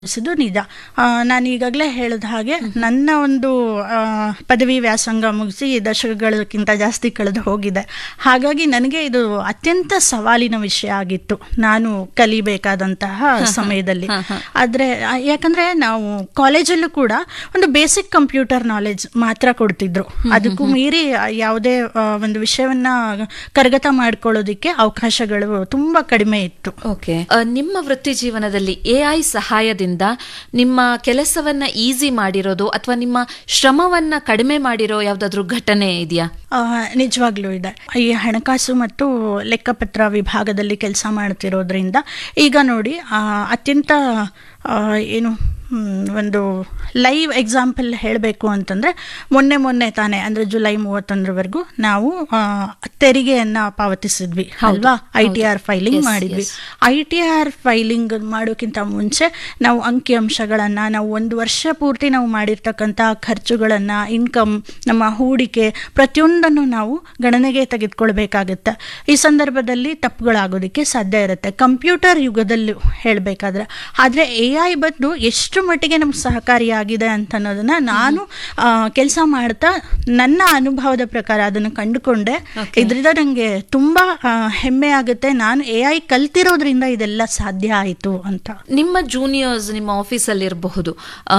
ಸಿದ್ದು ನಿಜ ಆ, ನಾನು ಈಗಾಗಲೇ ಹೇಳಿದ ಹಾಗೆ ನನ್ನ ಒಂದು ಆ, ಪದವಿ ವ್ಯಾಸಂಗ ಮುಗಿಸಿ ದಶಕಗಳಕ್ಕಿಂತ ಜಾಸ್ತಿ ಕಳೆದು ಹೋಗಿದೆ ಹಾಗಾಗಿ ನನಗೆ ಇದು ಅತ್ಯಂತ ಸವಾಲಿನ ವಿಷಯ ಆಗಿತ್ತು ನಾನು ಕಲಿಬೇಕಾದಂತಹ ಸಮಯದಲ್ಲಿ ಆದರೆ ಆ, ಯಾಕಂದ್ರೆ ನಾವು ಕಾಲೇಜಲ್ಲೂ ಕೂಡ ಒಂದು ಬೇಸಿಕ್ ಕಂಪ್ಯೂಟರ್ ನಾಲೆಜ್ ಮಾತ್ರ ಕೊಡ್ತಿದ್ರು ಅದಕ್ಕೂ ಮೀರಿ ಆ, ಯಾವುದೇ ಆ, ಒಂದು ವಿಷಯವನ್ನ ಕರಗತ ಮಾಡ್ಕೊಳ್ಳೋದಿಕ್ಕೆ ಅವಕಾಶಗಳು ತುಂಬಾ ಕಡಿಮೆ ಇತ್ತು ಓಕೆ ನಿಮ್ಮ ವೃತ್ತಿ ಜೀವನದಲ್ಲಿ ಎ ಐ ಸಹಾಯದಿಂದ ನಿಮ್ಮ ಕೆಲಸವನ್ನ ಈಸಿ ಮಾಡಿರೋದು ಅಥವಾ ನಿಮ್ಮ ಶ್ರಮವನ್ನ ಕಡಿಮೆ ಮಾಡಿರೋ ಯಾವ್ದಾದ್ರು ಘಟನೆ ಇದೆಯಾ ಆ, ನಿಜವಾಗ್ಲೂ ಇದೆ ಈ ಹಣಕಾಸು ಮತ್ತು ಲೆಕ್ಕಪತ್ರ ವಿಭಾಗದಲ್ಲಿ ಕೆಲಸ ಮಾಡ್ತಿರೋದ್ರಿಂದ ಈಗ ನೋಡಿ ಆ, ಅತ್ಯಂತ ಆ, ಏನು ಹ್ಮ್, ಒಂದು ಲೈವ್ ಎಕ್ಸಾಂಪಲ್ ಹೇಳಬೇಕು ಅಂತಂದ್ರೆ ಮೊನ್ನೆ ಮೊನ್ನೆ ತಾನೇ ಅಂದ್ರೆ ಜುಲೈ ಮೂವತ್ತೊಂದರವರೆಗೂ ನಾವು ಆ, ತೆರಿಗೆಯನ್ನ ಪಾವತಿಸಿದ್ವಿ ಅಲ್ವಾ I T R filing Yes, ಮಾಡಿದ್ವಿ yes. I T R filing ಮಾಡೋಕ್ಕಿಂತ ಮುಂಚೆ ನಾವು ಅಂಕಿಅಂಶಗಳನ್ನು ನಾವು ಒಂದು ವರ್ಷ ಪೂರ್ತಿ ನಾವು ಮಾಡಿರ್ತಕ್ಕಂಥ ಖರ್ಚುಗಳನ್ನು ಇನ್ಕಮ್ ನಮ್ಮ ಹೂಡಿಕೆ ಪ್ರತಿಯೊಂದನ್ನು ನಾವು ಗಣನೆಗೆ ತೆಗೆದುಕೊಳ್ಬೇಕಾಗುತ್ತೆ ಈ ಸಂದರ್ಭದಲ್ಲಿ ತಪ್ಪುಗಳಾಗೋದಕ್ಕೆ ಸಾಧ್ಯ ಇರುತ್ತೆ ಕಂಪ್ಯೂಟರ್ ಯುಗದಲ್ಲೂ ಹೇಳಬೇಕಾದ್ರೆ ಆದರೆ ಎ ಐ ಬಂದು ಎಷ್ಟು ಮಟ್ಟಿಗೆ ನಮ್ಗೆ ಸಹಕಾರಿಯಾಗಿದೆ ಅಂತ ಅನ್ನೋದನ್ನ ನಾನು ಕೆಲಸ ಮಾಡ್ತಾ ನನ್ನ ಅನುಭವದ ಪ್ರಕಾರ ಅದನ್ನು ಕಂಡುಕೊಂಡೆ ಇದರಿಂದ ನನಗೆ ತುಂಬಾ ಆ, ಹೆಮ್ಮೆ ಆಗುತ್ತೆ ನಾನು ಎ ಐ ಕಲ್ತಿರೋದ್ರಿಂದ ಇದೆಲ್ಲ ಸಾಧ್ಯ ಆಯಿತು ಅಂತ ನಿಮ್ಮ ಜೂನಿಯರ್ಸ್ ನಿಮ್ಮ ಆಫೀಸಲ್ಲಿ ಇರಬಹುದು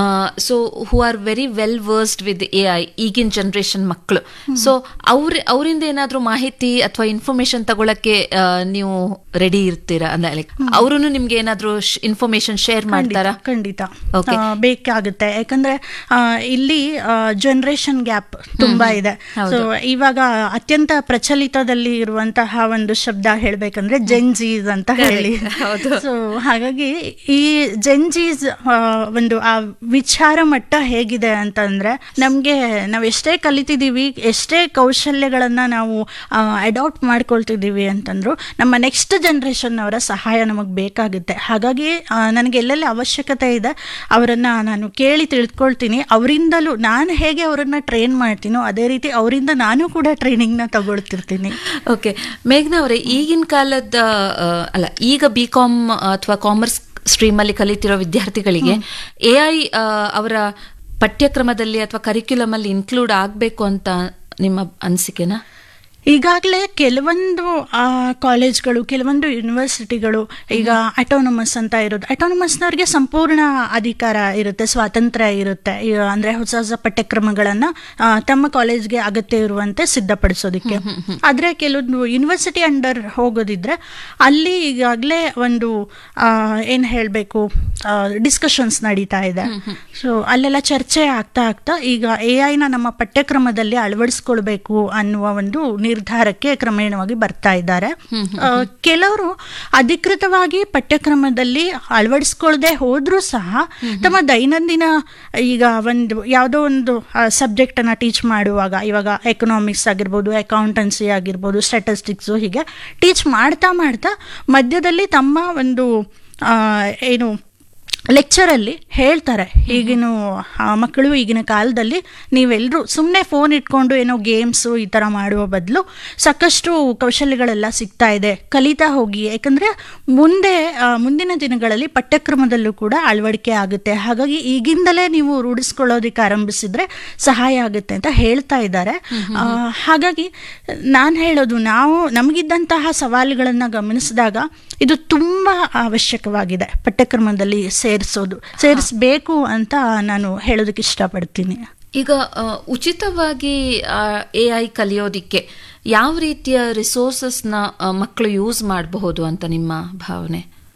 so who are very well versed with A I ಈಗಿನ ಜನರೇಷನ್ ಮಕ್ಕಳು ಸೊ ಅವ್ರ ಅವರಿಂದ ಏನಾದ್ರೂ ಮಾಹಿತಿ ಅಥವಾ ಇನ್ಫಾರ್ಮೇಶನ್ ತಗೊಳಕ್ಕೆ ಆ, ನೀವು ರೆಡಿ ಇರ್ತೀರಾ ಅಂದ್ರೆ ಲೈಕ್ ಅವರು ನಿಮ್ಗೆ ಏನಾದ್ರೂ ಇನ್ಫಾರ್ಮೇಶನ್ ಶೇರ್ ಮಾಡ್ತಾರಾ ಖಂಡಿತ Okay. ಆ, ಬೇಕಾಗುತ್ತೆ ಯಾಕಂದ್ರೆ ಆ, ಇಲ್ಲಿ ಜನರೇಷನ್ ಗ್ಯಾಪ್ ತುಂಬಾ ಇದೆ ಸೊ ಇವಾಗ ಅತ್ಯಂತ ಪ್ರಚಲಿತದಲ್ಲಿ ಇರುವಂತಹ ಒಂದು ಶಬ್ದ ಹೇಳ್ಬೇಕಂದ್ರೆ ಜೆನ್ಜೀಸ್ ಅಂತ ಹೇಳಿ ಹೌದು. ಸೊ ಹಾಗಾಗಿ ಈ ಜೆನ್ಜೀಸ್ ಒಂದು ಆ ವಿಚಾರ ಮಟ್ಟ ಹೇಗಿದೆ ಅಂತಂದ್ರೆ ನಮ್ಗೆ ನಾವ್ ಎಷ್ಟೇ ಕಲಿತಿದೀವಿ ಎಷ್ಟೇ ಕೌಶಲ್ಯಗಳನ್ನ ನಾವು ಅಡಾಪ್ಟ್ ಮಾಡ್ಕೊಳ್ತಿದೀವಿ ಅಂತಂದ್ರು ನಮ್ಮ ನೆಕ್ಸ್ಟ್ ಜನರೇಷನ್ ಅವರ ಸಹಾಯ ನಮಗೆ ಬೇಕಾಗುತ್ತೆ ಹಾಗಾಗಿ ಆ, ನನಗೆ ಎಲ್ಲೆಲ್ಲಿ ಅವಶ್ಯಕತೆ ಇದೆ ಅವರನ್ನ ನಾನು ಕೇಳಿ ತಿಳ್ಕೊಳ್ತೀನಿ ಅವರಿಂದಲೂ ನಾನು ಹೇಗೆ ಅವರನ್ನ ಟ್ರೈನ್ ಮಾಡ್ತೀನೋ ಅದೇ ರೀತಿ ಅವರಿಂದ ನಾನು ಕೂಡ ಟ್ರೈನಿಂಗ್ನ ತಗೊಳ್ತಿರ್ತೀನಿ ಓಕೆ ಮೇಘ್ನಾ ಅವರೇ ಈಗಿನ ಕಾಲದ ಆ, ಅಲ್ಲ ಈಗ ಬಿ ಕಾಮ್ ಅಥವಾ ಕಾಮರ್ಸ್ ಸ್ಟ್ರೀಮ್ ಅಲ್ಲಿ ಕಲಿತಿರೋ ವಿದ್ಯಾರ್ಥಿಗಳಿಗೆ ಎ ಐ ಅವರ ಪಠ್ಯಕ್ರಮದಲ್ಲಿ ಅಥವಾ ಕರಿಕ್ಯುಲಮ್ ಅಲ್ಲಿ ಇನ್ಕ್ಲೂಡ್ ಆಗಬೇಕು ಅಂತ ನಿಮ್ಮ ಅನಿಸಿಕೆನಾ ಈಗಾಗಲೇ ಕೆಲವೊಂದು ಆ, ಕಾಲೇಜ್ಗಳು ಕೆಲವೊಂದು ಯೂನಿವರ್ಸಿಟಿಗಳು ಈಗ ಅಟೋನಮಸ್ ಅಂತ ಇರೋದು ಅಟೋನಮಸ್ನವ್ರಿಗೆ ಸಂಪೂರ್ಣ ಅಧಿಕಾರ ಇರುತ್ತೆ ಸ್ವಾತಂತ್ರ್ಯ ಇರುತ್ತೆ ಈ, ಅಂದ್ರೆ ಹೊಸ ಹೊಸ ಪಠ್ಯಕ್ರಮಗಳನ್ನ ಆ, ತಮ್ಮ ಕಾಲೇಜ್ಗೆ ಅಗತ್ಯ ಇರುವಂತೆ ಸಿದ್ಧಪಡಿಸೋದಕ್ಕೆ ಆದ್ರೆ ಕೆಲವೊಂದು ಯೂನಿವರ್ಸಿಟಿ ಅಂಡರ್ ಹೋಗೋದಿದ್ರೆ ಅಲ್ಲಿ ಈಗಾಗಲೇ ಒಂದು ಆ, ಏನ್ ಹೇಳಬೇಕು ಡಿಸ್ಕಷನ್ಸ್ ನಡೀತಾ ಇದೆ ಸೊ ಅಲ್ಲೆಲ್ಲ ಚರ್ಚೆ ಆಗ್ತಾ ಆಗ್ತಾ ಈಗ ಎ ಐನ ನಮ್ಮ ಪಠ್ಯಕ್ರಮದಲ್ಲಿ ಅಳವಡಿಸ್ಕೊಳ್ಬೇಕು ಅನ್ನುವ ಒಂದು ನಿರ್ಧಾರಕ್ಕೆ ಕ್ರಮೇಣವಾಗಿ ಬರ್ತಾ ಇದ್ದಾರೆ ಆ, ಕೆಲವರು ಅಧಿಕೃತವಾಗಿ ಪಠ್ಯಕ್ರಮದಲ್ಲಿ ಅಳವಡಿಸ್ಕೊಳ್ಳದೆ ಹೋದ್ರೂ ಸಹ ತಮ್ಮ ದೈನಂದಿನ ಈಗ ಒಂದು ಯಾವುದೋ ಒಂದು ಸಬ್ಜೆಕ್ಟ್ ಅನ್ನ ಟೀಚ್ ಮಾಡುವಾಗ ಇವಾಗ ಎಕನಾಮಿಕ್ಸ್ ಆಗಿರ್ಬೋದು ಅಕೌಂಟೆನ್ಸಿ ಆಗಿರ್ಬೋದು ಸ್ಟ್ಯಾಟಿಸ್ಟಿಕ್ಸು ಹೀಗೆ ಟೀಚ್ ಮಾಡ್ತಾ ಮಾಡ್ತಾ ಮಧ್ಯದಲ್ಲಿ ತಮ್ಮ ಒಂದು ಆ, ಏನು ಲೆಕ್ಚರಲ್ಲಿ ಹೇಳ್ತಾರೆ ಈಗಿನ ಆ, ಮಕ್ಕಳು ಈಗಿನ ಕಾಲದಲ್ಲಿ ನೀವೆಲ್ಲರೂ ಸುಮ್ಮನೆ ಫೋನ್ ಇಟ್ಕೊಂಡು ಏನೋ ಗೇಮ್ಸು ಈ ಥರ ಮಾಡುವ ಬದಲು ಸಾಕಷ್ಟು ಕೌಶಲ್ಯಗಳೆಲ್ಲ ಸಿಗ್ತಾ ಇದೆ ಕಲಿತಾ ಹೋಗಿ ಯಾಕಂದರೆ ಮುಂದೆ ಆ, ಮುಂದಿನ ದಿನಗಳಲ್ಲಿ ಪಠ್ಯಕ್ರಮದಲ್ಲೂ ಕೂಡ ಅಳವಡಿಕೆ ಆಗುತ್ತೆ ಹಾಗಾಗಿ ಈಗಿಂದಲೇ ನೀವು ರೂಢಿಸ್ಕೊಳ್ಳೋದಕ್ಕೆ ಆರಂಭಿಸಿದ್ರೆ ಸಹಾಯ ಆಗುತ್ತೆ ಅಂತ ಹೇಳ್ತಾ ಇದ್ದಾರೆ ಆ, ಹಾಗಾಗಿ ನಾನು ಹೇಳೋದು ನಾವು ನಮಗಿದ್ದಂತಹ ಸವಾಲುಗಳನ್ನು ಗಮನಿಸಿದಾಗ ಇದು ತುಂಬ ಅವಶ್ಯಕವಾಗಿದೆ ಪಠ್ಯಕ್ರಮದಲ್ಲಿ ಸೇರಿಸೋದು ಸೇರಿಸಬೇಕು ಅಂತ ನಾನು ಹೇಳೋದಕ್ಕೆ ಇಷ್ಟಪಡ್ತೀನಿ ಈಗ ಆ, ಉಚಿತವಾಗಿ ಎ ಐ ಕಲಿಯೋದಿಕ್ಕೆ ಯಾವ ರೀತಿಯ ರಿಸೋರ್ಸಸ್ನ ಮಕ್ಕಳು ಯೂಸ್ ಮಾಡಬಹುದು ಅಂತ ನಿಮ್ಮ ಭಾವನೆ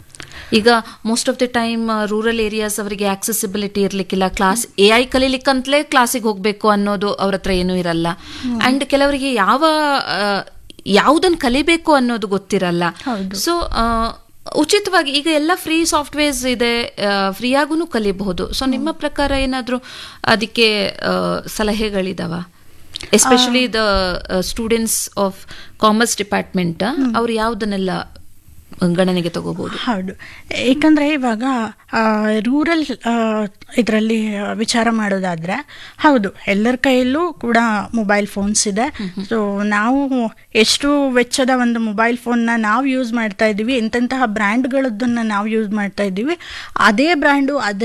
ಈಗ most of the time rural areas ಅವರಿಗೆ ಆಕ್ಸೆಸಿಬಿಲಿಟಿ ಇರ್ಲಿಕ್ಕಿಲ್ಲ ಕ್ಲಾಸ್ ಎ ಐ ಕಲೀಲಿಕ್ಕಂತಲೇ ಕ್ಲಾಸಿಗೆ ಹೋಗ್ಬೇಕು ಅನ್ನೋದು ಅವ್ರ ಹತ್ರ ಏನೂ ಇರಲ್ಲ ಅಂಡ್ ಕೆಲವರಿಗೆ ಯಾವ ಯಾವುದನ್ನು ಕಲಿಬೇಕು ಅನ್ನೋದು ಗೊತ್ತಿರಲ್ಲ ಹೌದು. ಸೊ ಉಚಿತವಾಗಿ ಈಗ ಎಲ್ಲ ಫ್ರೀ ಸಾಫ್ಟ್ವೇರ್ಸ್ ಇದೆ ಫ್ರೀಯಾಗೂ ಕಲಿಬಹುದು ಸೊ ನಿಮ್ಮ ಪ್ರಕಾರ ಏನಾದರೂ ಅದಕ್ಕೆ ಆ, ಸಲಹೆಗಳಿದಾವ especially the students of commerce department ಅವ್ರು ಯಾವುದನ್ನೆಲ್ಲ ಗಣನೆಗೆ ತಗೋಬಹುದು ಹೌದು ಏಕೆಂದರೆ ಇವಾಗ ರೂರಲ್ ಇದರಲ್ಲಿ ವಿಚಾರ ಮಾಡೋದಾದ್ರೆ ಹೌದು ಎಲ್ಲರ ಕೈಯಲ್ಲೂ ಕೂಡ ಮೊಬೈಲ್ ಫೋನ್ಸ್ ಇದೆ ಸೊ ನಾವು ಎಷ್ಟು ವೆಚ್ಚದ ಒಂದು ಮೊಬೈಲ್ ಫೋನ್ನ ನಾವು ಯೂಸ್ ಮಾಡ್ತಾ ಇದ್ದೀವಿ ಎಂತೆಂತಹ ಬ್ರ್ಯಾಂಡ್ಗಳದ್ದನ್ನು ನಾವು ಯೂಸ್ ಮಾಡ್ತಾ ಇದ್ದೀವಿ ಅದೇ ಬ್ರ್ಯಾಂಡು ಅದೇ